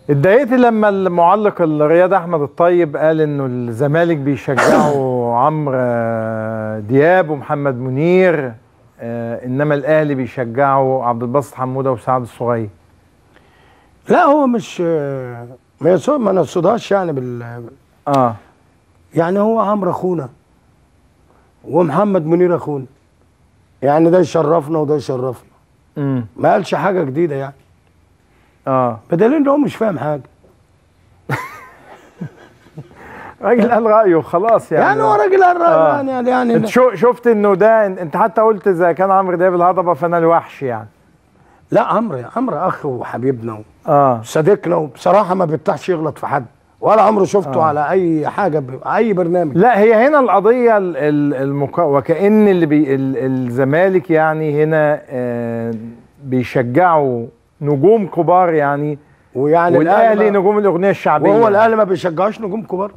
اتضايقت لما المعلق الرياض احمد الطيب قال انه الزمالك بيشجعوا عمرو آه، دياب ومحمد منير آه، انما الاهلي بيشجعوا عبد الباسط حموده وسعد الصغير لا هو مش ما يصد ما نقصدهاش يعني بال اه يعني هو عمرو اخونا ومحمد منير اخونا يعني ده يشرفنا وده يشرفنا امم ما قالش حاجه جديده يعني اه بدليل ان هو مش فاهم حاجه راجل قال رايه خلاص يعني يعني هو راجل قال رأيه آه. يعني يعني انت شو شفت انه ده انت حتى قلت اذا كان عمرو دياب الهضبه فانا الوحش يعني لا عمرو عمرو اخ وحبيبنا اه وصديقنا وبصراحه ما بيفتحش يغلط في حد ولا عمره شفته آه. على اي حاجه ب... اي برنامج لا هي هنا القضيه ال- ال- المك... وكأن اللي بي... ال- الزمالك يعني هنا آه بيشجعوا نجوم كبار يعني ويعني والاهلي ما- نجوم الاغنيه الشعبيه وهو الاهلي ما بيشجعوش نجوم كبار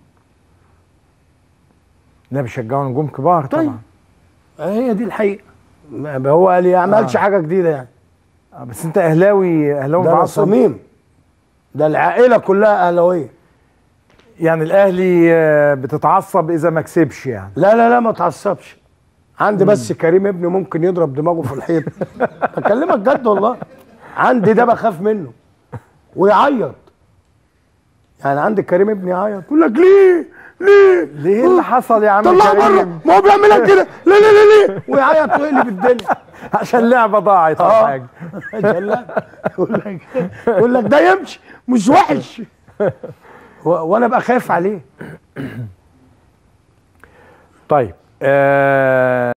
لا بيشجعوا نجوم كبار طيب. طبعا هي دي الحقيقه ما هو قال ما عملش آه. حاجه جديده يعني آه بس انت اهلاوي اهلاوي ده أنا معصب صميم ده العائله كلها اهلاويه يعني الاهلي آه، بتتعصب اذا ما كسبش يعني لا لا لا ما تعصبش عندي بس كريم ابني ممكن يضرب دماغه في الحيط بكلمك جد والله عندي ده بخاف منه ويعيط يعني عندي كريم ابني يعيط يقول لك ليه ليه ليه اللي حصل يا عم طلعه بره كريم ما هو بيعمل لك كده لا لا لا ليه ويعيط ويقلب الدنيا عشان لعبه ضاعت او اه حاجه عشان لا يقول لك يقول لك ده يمشي مش وحش و- وانا ابقى خايف عليه طيب آه